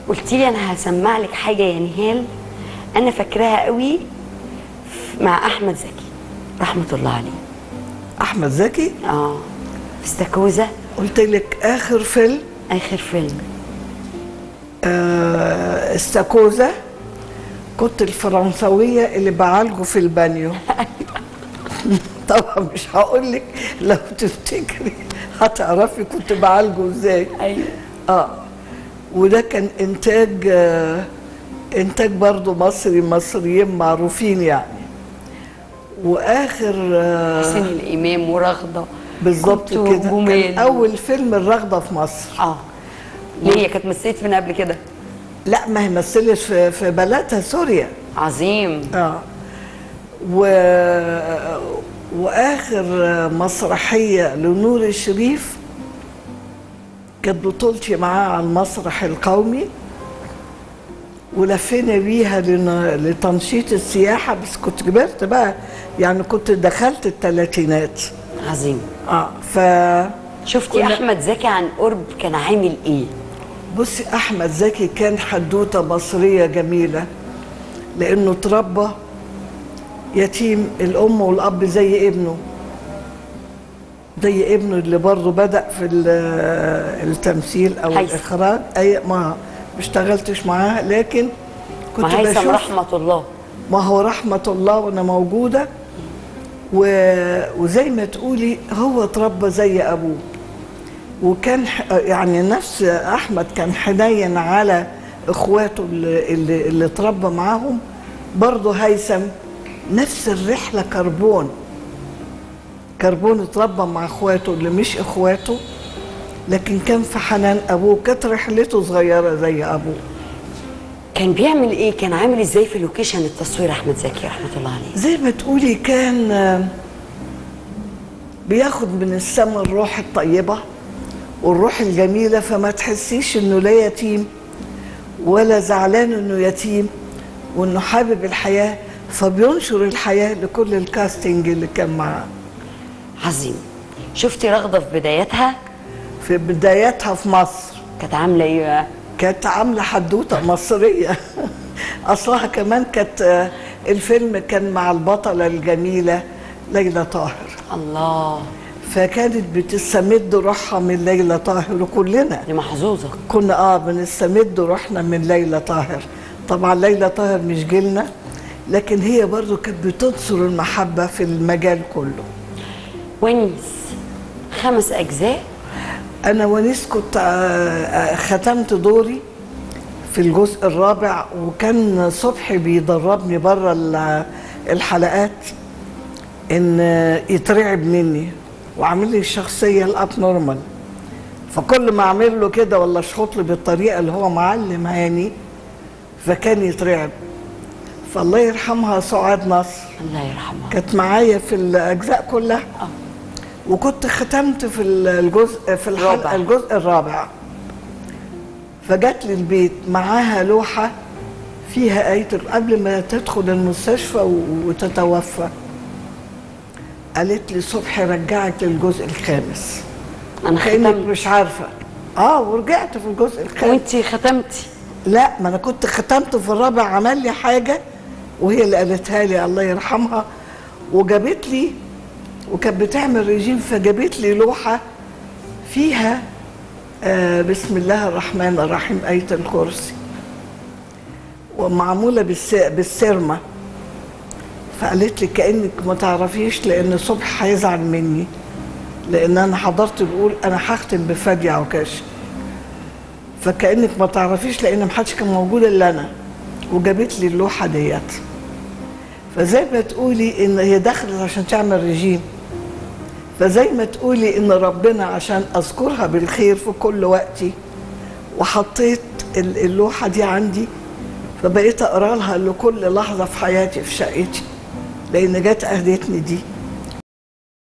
قلت لي انا هسمع لك حاجه يا نهال انا فاكراها قوي مع احمد زكي رحمه الله عليه احمد زكي اه في استاكوزا قلت لك اخر فيلم اخر فيلم آه، استاكوزا كنت الفرنسويه اللي بعالجه في البانيو طبعا مش هقول لك لو تفتكري هتعرفي كنت بعالجه ازاي ايوه اه وده كان انتاج آه انتاج برضو مصري مصريين معروفين يعني واخر آه حسين الامام ورغده بالظبط كنت كده كان جمال. اول فيلم الرغده في مصر اه ليه هي كانت مثلت فين قبل كده لا ما هي مثلت في في بلدها سوريا عظيم اه و... واخر مسرحيه لنور الشريف كانت بطولتي معاه على المسرح القومي ولفينا بيها لن- لتنشيط السياحه بس كنت كبرت بقى يعني كنت دخلت الثلاثينات عظيم اه ف شفتي كنا- احمد زكي عن قرب كان عامل ايه بصي احمد زكي كان حدوته مصريه جميله لانه اتربى يتيم الام والاب زي ابنه زي ابنه اللي برضه بدا في ال- التمثيل او هيثم. الاخراج اي ما ما اشتغلتش معاه لكن كنت ما هيثم بشوف رحمه الله ما هو رحمة الله وأنا موجودة و... وزي ما تقولي هو اتربى زي أبوه وكان ح- يعني نفس أحمد كان حنين على إخواته اللي, اللي, اللي اتربى معاهم برضه هيثم نفس الرحلة كربون كربون اتربى مع إخواته اللي مش إخواته لكن كان في حنان أبوه كانت رحلته صغيرة زي أبوه كان بيعمل ايه كان عامل ازاي في لوكيشن التصوير احمد زكي رحمه الله عليه زي ما تقولي كان آه، بياخد من السماء الروح الطيبة والروح الجميلة فما تحسيش انه لا يتيم ولا زعلان انه يتيم وانه حابب الحياة فبينشر الحياة لكل الكاستنج اللي كان معاه عظيم شفتي رغده في بدايتها في بداياتها في مصر كانت عامله ايه بقى كانت عاملة حدوتة مصرية أصلها كمان كانت آه، الفيلم كان مع البطلة الجميلة ليلى طاهر الله فكانت بتستمد روحها من ليلى طاهر وكلنا دي محظوظه كنا اه بنستمد روحنا من ليلى طاهر طبعا ليلى طاهر مش جيلنا لكن هي برضو كانت بتنصر المحبة في المجال كله ونيس خمس اجزاء أنا ونيس كنت آه، آه، ختمت دوري في الجزء الرابع وكان صبحي بيدربني بره ال- الحلقات ان يترعب مني وعامل لي الشخصيه الاب نورمال فكل ما اعمل له كده ولا اشخط له بالطريقه اللي هو معلمهاني فكان يترعب فالله يرحمها سعاد نصر الله يرحمها كانت معايا في الاجزاء كلها آه. وكنت ختمت في الجزء في رابع. الحلقه الجزء الرابع فجت لي البيت معاها لوحه فيها آية قبل ما تدخل المستشفى و- وتتوفى قالت لي صبحي رجعك للجزء الخامس انا كأنك ختمت مش عارفة اه ورجعت في الجزء الخامس وانتي ختمتي لا ما انا كنت ختمت في الرابع عمل لي حاجه وهي اللي قالتها لي الله يرحمها وجابت لي وكانت بتعمل ريجيم فجابت لي لوحه فيها آه بسم الله الرحمن الرحيم آية الكرسي ومعمولة بالس... بالسرمة فقالت لي كأنك ما تعرفيش لأن صبح هيزعل مني لأن أنا حضرت بقول أنا هختم بفادي عكاش فكأنك ما تعرفيش لأن محدش كان موجود إلا أنا وجابت لي اللوحة ديت فزي ما تقولي إن هي دخلت عشان تعمل رجيم فزي ما تقولي إن ربنا عشان أذكرها بالخير في كل وقتي وحطيت ال- اللوحة دي عندي فبقيت أقرأ لها لكل لحظة في حياتي في شقتي لأن جت أهدتني دي